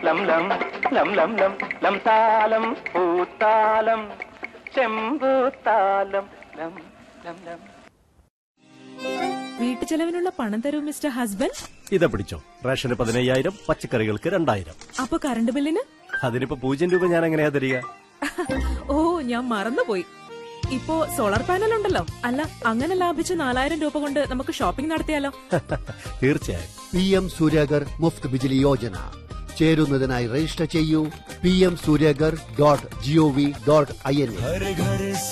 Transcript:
ലം ലം ലം ലം ലം ലം താലം പൂത്താലം ചെമ്പൂത്താലം ലം ലം ലം വീട്ടു ചെലവിനുള്ള പണം തരൂ മിസ്റ്റർ ഹസ്ബൻഡ് ഇതാ പിടിച്ചോ റേഷന് പതിനയ്യായിരം പച്ചക്കറികൾക്ക് രണ്ടായിരം അപ്പൊ കറണ്ട് ബില്ലിന് അതിനിപ്പോ പൂജ്യം രൂപ ഞാൻ എങ്ങനെയാ തരിക ഓ ഞാൻ മറന്നുപോയി ഇപ്പോ സോളാർ പാനൽ ഉണ്ടല്ലോ അല്ല അങ്ങനെ ലാഭിച്ച നാലായിരം രൂപ കൊണ്ട് നമുക്ക് ഷോപ്പിംഗ് നടത്തിയാലോ തീർച്ചയായും പി എം സൂര്യാഗർ മുഫ്ത് ബിജിലി യോജന ചേരുന്നതിനായി രജിസ്റ്റർ ചെയ്യൂ P M Suryaghar dot GOV dot I N